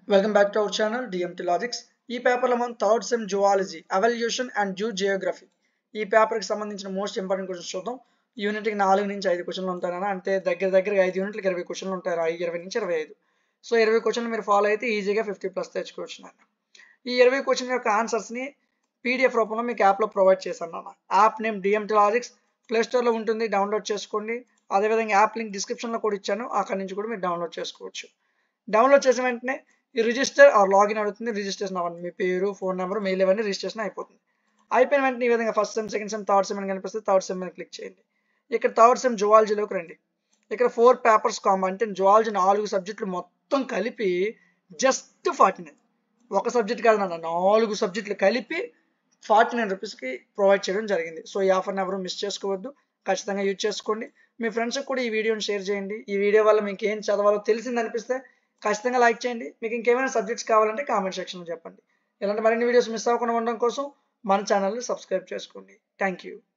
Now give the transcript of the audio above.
welcome back to our channel DMT logics ఈ పేపర్లో మనం third sem zoology evolution and zoogeography ఈ పేపర్కి సంబంధించిన మోస్ట్ ఇంపార్టెంట్ క్వశ్చన్స్ చూద్దాం యూనిట్కి నాలుగు నుంచి ఐదు క్వశ్చన్లు ఉంటాయన్న అంటే దగ్గర దగ్గర ఐదు యూనిట్లకి ఇరవై క్వశ్చన్లు ఉంటాయి రా, ఇరవై నుంచి ఇరవై ఐదు సో ఇరవై క్వశ్చన్లు మీరు ఫాలో అయితే ఈజీగా ఫిఫ్టీ ప్లస్ తెచ్చుకోవచ్చు నాన్న ఈ ఇరవై క్వశ్చన్ యొక్క ఆన్సర్స్ని పీడిఎఫ్ రూపంలో మీకు యాప్లో ప్రొవైడ్ చేశాను నాన్న యాప్ నేమ్ డిఎంటి లాజిక్స్ ప్లేస్టోర్లో ఉంటుంది డౌన్లోడ్ చేసుకోండి అదేవిధంగా యాప్ లింక్ డిస్క్రిప్షన్లో కూడా ఇచ్చాను అక్కడి నుంచి కూడా మీరు డౌన్లోడ్ చేసుకోవచ్చు డౌన్లోడ్ చేసిన వెంటనే ఈ రిజిస్టర్ ఆర్ లాగిన్ అడుగుతుంది రిజిస్ట్రేషన్ అవ్వండి మీ పేరు ఫోన్ నెంబర్ మెయిల్ ఇవన్నీ రిజిస్ట్రేషన్ అయిపోతుంది అయిపోయిన వెంటనే ఈ విధంగా first sem second sem third sem అని కనిపిస్తుంది థర్డ్ సెమ్ మీద క్లిక్ చేయండి ఇక్కడ థర్డ్ సెమ్ జువాలజీలోకి రండి ఇక్కడ ఫోర్ పేపర్స్ కాంబో అంటే జువాలజీ నాలుగు సబ్జెక్టులు మొత్తం కలిపి జస్ట్ ఫార్టీ నైన్ ఒక సబ్జెక్ట్ కాదు నాన్న నాలుగు సబ్జెక్టులు కలిపి ఫార్టీ నైన్ రూపీస్కి ప్రొవైడ్ చేయడం జరిగింది సో ఈ ఆఫర్ని ఎవరు మిస్ చేసుకోవద్దు ఖచ్చితంగా యూజ్ చేసుకోండి మీ ఫ్రెండ్స్కి కూడా ఈ వీడియోని షేర్ చేయండి ఈ వీడియో వల్ల మీకు ఏం చదవాలో తెలిసింది అనిపిస్తే ఖచ్చితంగా లైక్ చేయండి మీకు ఇంకేమైనా సబ్జెక్ట్స్ కావాలంటే కామెంట్ సెక్షన్లో చెప్పండి ఇలాంటి మరిన్ని వీడియోస్ మిస్ అవ్వకుండా ఉండడం కోసం మన ఛానల్ని సబ్స్క్రైబ్ చేసుకోండి థ్యాంక్ యూ